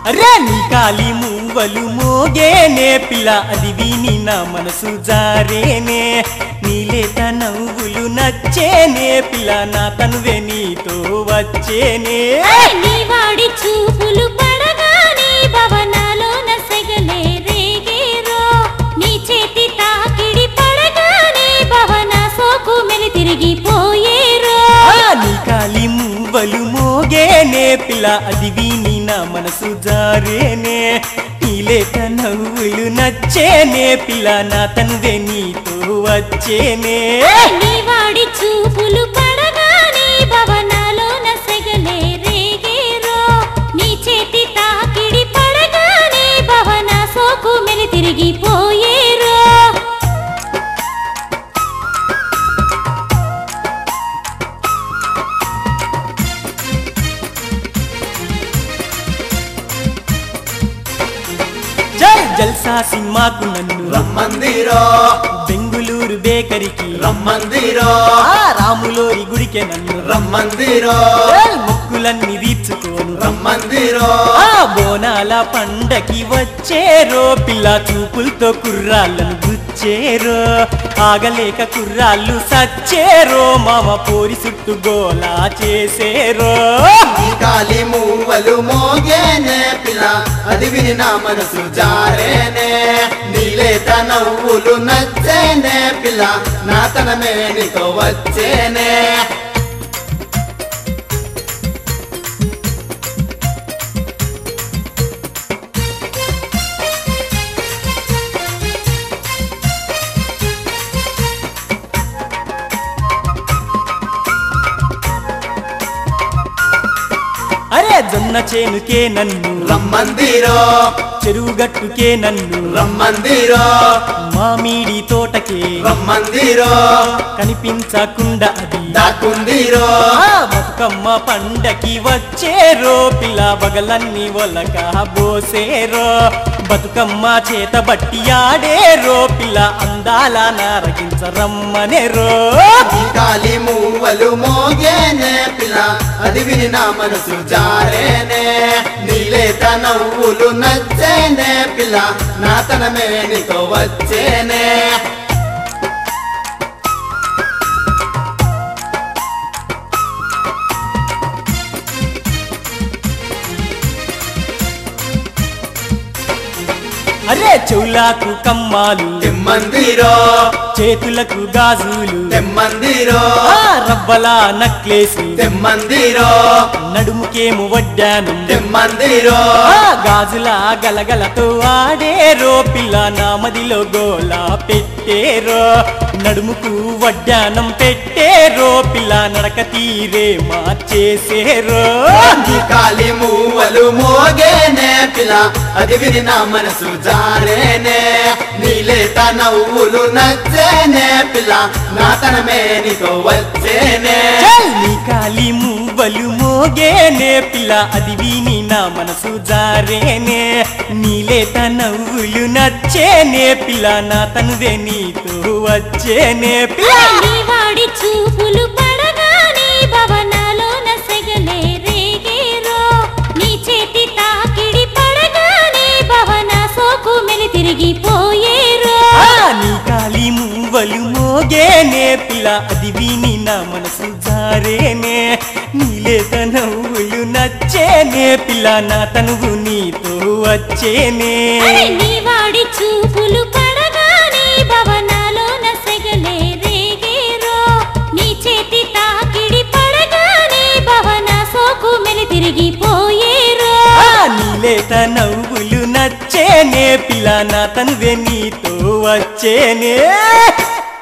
అరే నీ కాలి మూవలు మోగేనే పిల్ల అది విని నా మనసు జారేనే నీలేత నవ్వులు నచ్చేనే పిల్ల నా తనువే నీతో వచ్చేనే నీ వాడి చూపులు పడగానే భవనాలోన సెగలే రేగేరో నీ చేతి తాకిడి పడగానే భవన సోకు మెలి తిరిగిపోయేరో ఆ, నీ కాలి మూవలు మోగేనే పిల్ల అది విని నా మనసు జారేనే నీలేత నవ్వులు నచ్చేనే పిల్ల నా తనువే నీతో వచ్చేనే నీ వాడి చూపులు పడగానే భవనాలోన సెగలే రేగేరో నీ చేతి తాకిడి పడగానే భవన సోకు మెలి తిరిగిపోయేరో జై జల్సా సినిమాకు నన్ను రమ్మందిరో బెంగుళూరు బేకరికి రమ్మందిరో ఆ రాములోరి గుడికే నన్ను రమ్మందిరో ఏయ్, మొక్కులన్నీ తీర్చుకోను రమ్మందిరో ఆ బోనాల పండకి వచ్చేరో పిల్ల చూపులతో కుర్రాళ్ళను గుచ్చేరో ఆగలేక కుర్రాళ్ళు సచ్చేరో మామ పోరి చుట్టూ గోలా చేసేరో ఈ కాలి మూవలు మోగేనే పిల్ల అది విని నా మనసు జారేనే నీలేత నవ్వులు నచ్చేనే పిల్ల నా తనమే నీతో వచ్చేనే అరే జొన్న చేనుకే నన్ను రమ్మందిరో చెరువు గట్టుకే నన్ను రమ్మందిరో మామిడి తోటకే రమ్మందిరో కనిపించకుండా అది దాక్కుందిరో ఆ బతుకమ్మ పండకి వచ్చేరో పిల్ల బగలన్నీ ఒలక బోసేరో బతుకమ్మ చేత బట్టి ఆడేరో పిల్ల అందాల నారగించరమ్మనేరో ఈ కాలి మూవలు మోగేనే పిల్ల అది విని నా మనసు జారేనే నీలేత నవ్వులు నచ్చేనే పిల్ల నా తనమే నీతో వచ్చేనే అరే చెవులాకు కమ్మాలు తెమ్మందిరో చేతులకు గాజులు తెమ్మందిరో ఆ రబ్బల నక్లేసు తెమ్మందిరో నడుముకేము వడ్డాను తెమ్మందిరో ఆ గాజుల గలగలతో ఆడేరో పిల్ల నా మదిలో గోలా పెట్టేరో నడుముకు వడ్డానం పెట్టేరో పిల్ల నడక తీరే మార్చేసేరో ఈ కాలి మూవలు మోగేనే పిల్ల అది విని నా మనసు జారేనే నీలేత నవ్వులు నచ్చేనే పిల్ల నా తనమే నీతో వచ్చేనే చల్ నీ కాలి మూవలు మోగేనే పిల్ల అది విని నా మనసు జారేనే నీలేత నవ్వులు నచ్చేనే పిల్ల నా తనువే నీతో వచ్చేనే పిల్ల నీ వాడి చూపులు పడగానే భవనాలోన సెగలే రేగేరో నీ చేతి తాకిడి పడగానే భవన సోకు మెలి తిరిగిపోయేరో ఆ నీ కాలి మూవలు మోగేనే పిల్ల అది విని నా మనసు జారేనే నీలేత నవ్వులు నచ్చేనే పిల్ల నా తనువు నీతో వచ్చేనే అరే నీ వాడి చూపులు పడగానే భవనాలోన సెగలే రేగేరో నీ చేతి తాకిడి పడగానే భవన సోకు మెలి తిరిగిపోయేరో ఆ నీలేత నవ్వులు నచ్చేనే పిల్ల నా తనువే నీతో వచ్చేనే